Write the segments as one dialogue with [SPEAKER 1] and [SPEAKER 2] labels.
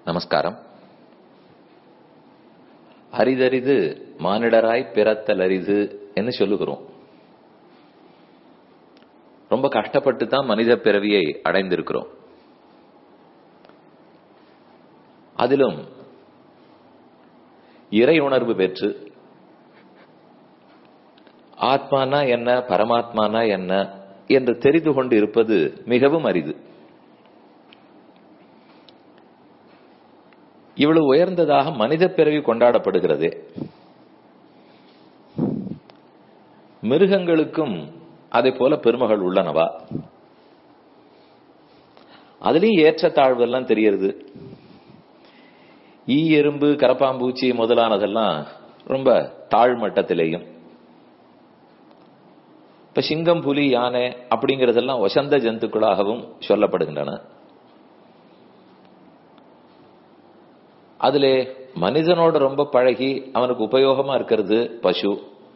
[SPEAKER 1] நமஸ்காரம் அரிதரிது மானிடராய் பிறத்தல் அரிது என்று சொல்லுகிறோம் ரொம்ப கஷ்டப்பட்டு தான் மனித பிறவியை அடைந்திருக்கிறோம் அதிலும் இறை உணர்வு பெற்று ஆத்மானா என்ன பரமாத்மானா என்ன என்று தெரிந்து கொண்டு இருப்பது மிகவும் அரிது இவ்வளவு உயர்ந்ததாக மனித பிறவி கொண்டாடப்படுகிறது மிருகங்களுக்கும் அதே போல பெருமகள் உள்ளனவா அதுலயும் ஏற்றத்தாழ்வு எல்லாம் தெரியறது ஈ எறும்பு கரப்பாம்பூச்சி முதலானதெல்லாம் ரொம்ப தாழ்மட்டத்திலேயும் இப்ப சிங்கம் புலி யானை அப்படிங்கறதெல்லாம் வசந்த ஜந்துக்களாகவும் சொல்லப்படுகின்றன அதுல மனிதனோட ரொம்ப பழகி அவனுக்கு உபயோகமா இருக்கிறது பசு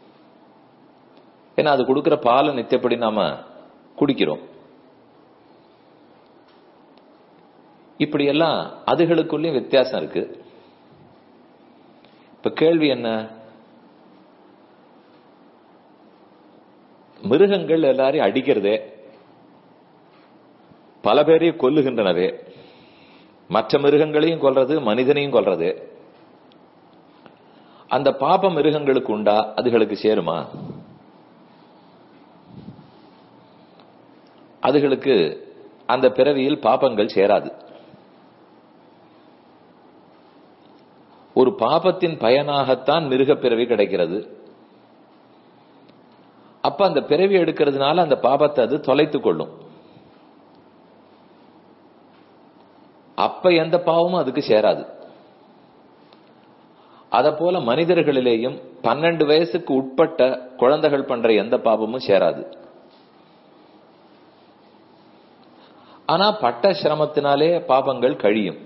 [SPEAKER 1] ஏன்னா அது கொடுக்கிற பாலை நித்தியப்படி நாம குடிக்கிறோம் இப்படி எல்லாம் அதுகளுக்குள்ளயும் வித்தியாசம் இருக்கு இப்ப கேள்வி என்ன மிருகங்கள் எல்லாரையும் அடிக்கிறதே பல பேரையும் கொல்லுகின்றனவே மற்ற மிருகங்களையும் கொல்றது மனிதனையும் கொல்றது அந்த பாப மிருகங்களுக்கு உண்டா அதுகளுக்கு சேருமா அதுகளுக்கு அந்த பிறவியில் பாபங்கள் சேராது ஒரு பாபத்தின் பயனாகத்தான் மிருக பிறவி கிடைக்கிறது அப்ப அந்த பிறவி எடுக்கிறதுனால அந்த பாபத்தை அது தொலைத்து கொள்ளும் அப்ப எந்த பாவமும் அதுக்கு சேராது அத போல மனிதர்களிலேயும் பன்னெண்டு வயசுக்கு உட்பட்ட குழந்தைகள் பண்ற எந்த பாவமும் சேராது ஆனா பட்ட சிரமத்தினாலே பாபங்கள் கழியும்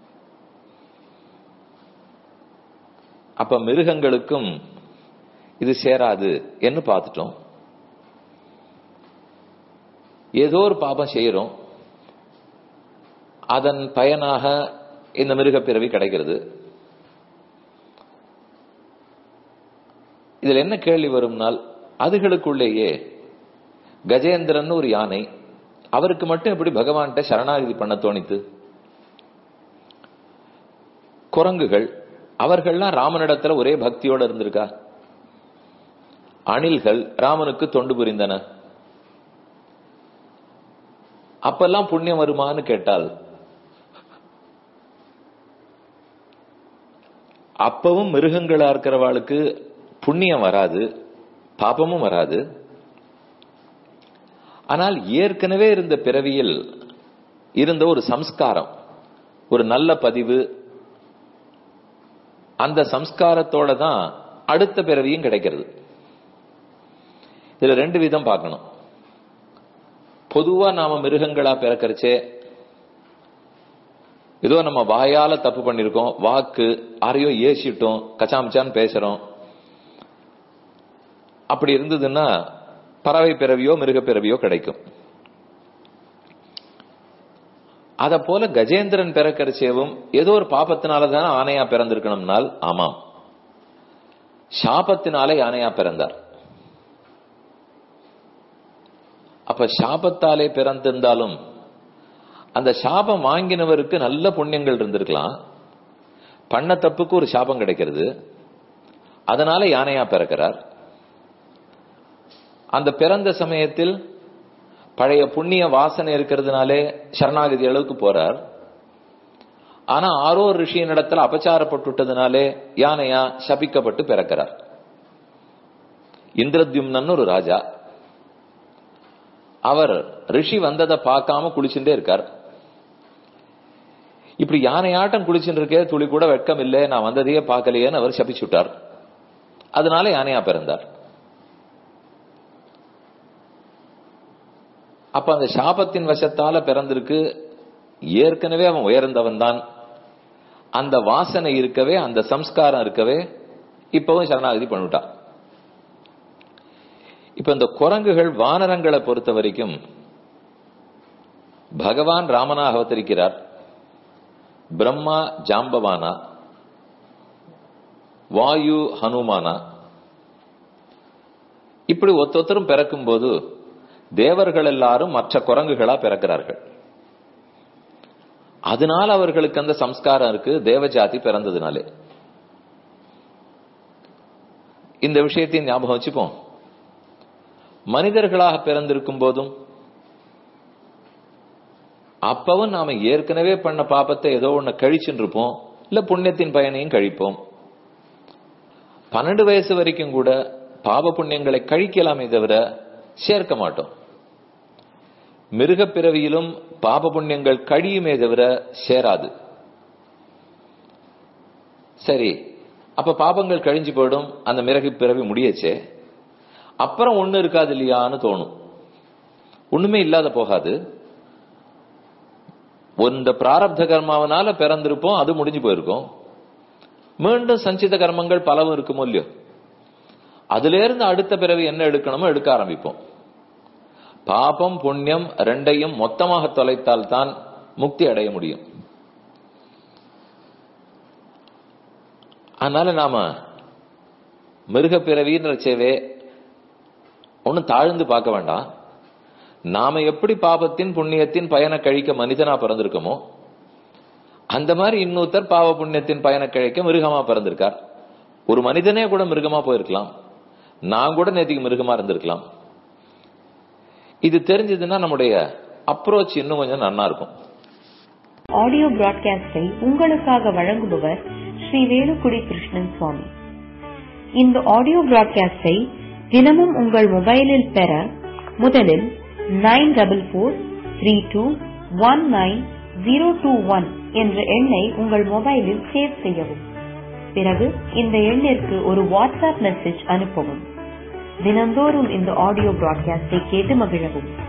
[SPEAKER 1] அப்ப மிருகங்களுக்கும் இது சேராது என்று பார்த்துட்டோம் ஏதோ ஒரு பாபம் செய்யறோம் அதன் பயனாக இந்த மிருக பிறவி கிடைக்கிறது இதுல என்ன கேள்வி வரும்னால் அதுகளுக்குள்ளேயே கஜேந்திரன் ஒரு யானை அவருக்கு மட்டும் எப்படி பகவான்கிட்ட சரணாகதி பண்ண தோணித்து குரங்குகள் அவர்கள்லாம் ராமனிடத்துல ஒரே பக்தியோட இருந்திருக்கா அணில்கள் ராமனுக்கு தொண்டு புரிந்தன அப்பெல்லாம் புண்ணியம் வருமான்னு கேட்டால் அப்பவும் மிருகங்களா இருக்கிறவாளுக்கு புண்ணியம் வராது பாபமும் வராது ஆனால் ஏற்கனவே இருந்த பிறவியில் இருந்த ஒரு சம்ஸ்காரம் ஒரு நல்ல பதிவு அந்த சம்ஸ்காரத்தோட தான் அடுத்த பிறவியும் கிடைக்கிறது இதுல ரெண்டு விதம் பார்க்கணும் பொதுவா நாம மிருகங்களா பிறக்கிறச்சே ஏதோ நம்ம வாயால தப்பு பண்ணிருக்கோம் வாக்கு யாரையோ ஏசிட்டோம் கச்சாமச்சான்னு பேசுறோம் அப்படி இருந்ததுன்னா பறவை பிறவியோ மிருக பிறவியோ கிடைக்கும் அத போல கஜேந்திரன் பிறக்கரிச்சேவும் ஏதோ ஒரு பாப்பத்தினாலதானே ஆனையா பிறந்திருக்கணும்னால் ஆமாம் சாபத்தினாலே யானையா பிறந்தார் அப்ப சாபத்தாலே பிறந்திருந்தாலும் அந்த சாபம் வாங்கினவருக்கு நல்ல புண்ணியங்கள் இருந்திருக்கலாம் பண்ண தப்புக்கு ஒரு சாபம் கிடைக்கிறது அதனால யானையா பிறக்கிறார் அந்த பிறந்த சமயத்தில் பழைய புண்ணிய வாசனை இருக்கிறதுனாலே சரணாகதி அளவுக்கு போறார் ஆனா ஆரோ ரிஷியின் இடத்துல அபச்சாரப்பட்டுட்டதுனாலே யானையா சபிக்கப்பட்டு பிறக்கிறார் இந்திரத்யும்னன் ஒரு ராஜா அவர் ரிஷி வந்ததை பார்க்காம குளிச்சுட்டே இருக்கார் இப்படி யானையாட்டம் குளிச்சுட்டு இருக்கே துளி கூட வெட்கம் இல்லை நான் வந்ததையே பார்க்கலையேன்னு அவர் சபிச்சுட்டார் அதனால யானையா பிறந்தார் அப்ப அந்த சாபத்தின் வசத்தால பிறந்திருக்கு ஏற்கனவே அவன் உயர்ந்தவன் தான் அந்த வாசனை இருக்கவே அந்த சம்ஸ்காரம் இருக்கவே இப்பவும் சரணாகதி பண்ணிட்டான் இப்ப இந்த குரங்குகள் வானரங்களை பொறுத்த வரைக்கும் பகவான் ராமனாக அவதரிக்கிறார் பிரம்மா ஜாம்பவானா வாயு ஹனுமானா இப்படி ஒத்தொத்தரும் பிறக்கும் போது தேவர்கள் எல்லாரும் மற்ற குரங்குகளா பிறக்கிறார்கள் அதனால அவர்களுக்கு அந்த சம்ஸ்காரம் இருக்கு தேவஜாதி பிறந்ததுனாலே இந்த விஷயத்தையும் ஞாபகம் வச்சுப்போம் மனிதர்களாக பிறந்திருக்கும் போதும் அப்பவும் நாம ஏற்கனவே பண்ண பாப்பத்தை ஏதோ ஒண்ணு கழிச்சுட்டு இருப்போம் இல்ல புண்ணியத்தின் பயனையும் கழிப்போம் பன்னெண்டு வயசு வரைக்கும் கூட பாப புண்ணியங்களை கழிக்கலாமே தவிர சேர்க்க மாட்டோம் மிருக பிறவியிலும் பாப புண்ணியங்கள் கழியுமே தவிர சேராது சரி அப்ப பாபங்கள் கழிஞ்சு போயிடும் அந்த மிருக பிறவி முடியச்சே அப்புறம் ஒண்ணு இருக்காது இல்லையான்னு தோணும் ஒண்ணுமே இல்லாத போகாது இந்த பிராரப்த கர்மாவனால பிறந்திருப்போம் அது முடிஞ்சு போயிருக்கும் மீண்டும் சஞ்சித கர்மங்கள் பலவும் இருக்குமோ இல்லையோ அதுல இருந்து அடுத்த பிறவி என்ன எடுக்கணுமோ எடுக்க ஆரம்பிப்போம் பாபம் புண்ணியம் ரெண்டையும் மொத்தமாக தொலைத்தால் தான் முக்தி அடைய முடியும் அதனால நாம மிருக பிறவின்றச்சேவே ஒன்னும் தாழ்ந்து பார்க்க வேண்டாம் நாம எப்படி பாபத்தின் புண்ணியத்தின் பயனை கழிக்க மனிதனா பிறந்திருக்கோமோ அந்த மாதிரி இன்னொருத்தர் பாவ புண்ணியத்தின் பயனை கழிக்க மிருகமா பிறந்திருக்கார் ஒரு மனிதனே கூட மிருகமா போயிருக்கலாம் நான் கூட நேற்றுக்கு மிருகமா இருந்திருக்கலாம் இது தெரிஞ்சதுன்னா நம்முடைய அப்ரோச் இன்னும் கொஞ்சம் நன்னா இருக்கும்
[SPEAKER 2] ஆடியோ பிராட்காஸ்டை உங்களுக்காக வழங்குபவர் ஸ்ரீ வேலுக்குடி கிருஷ்ணன் சுவாமி இந்த ஆடியோ பிராட்காஸ்டை தினமும் உங்கள் மொபைலில் பெற முதலில் nine double four three two one nine zero two one என்ற எண்ணை உங்கள் மொபைலில் சேவ் செய்யவும் பிறகு இந்த எண்ணிற்கு ஒரு வாட்ஸ்அப் மெசேஜ் அனுப்பவும் தினந்தோறும் இந்த ஆடியோ பிராட்காஸ்டை கேட்டு மகிழவும்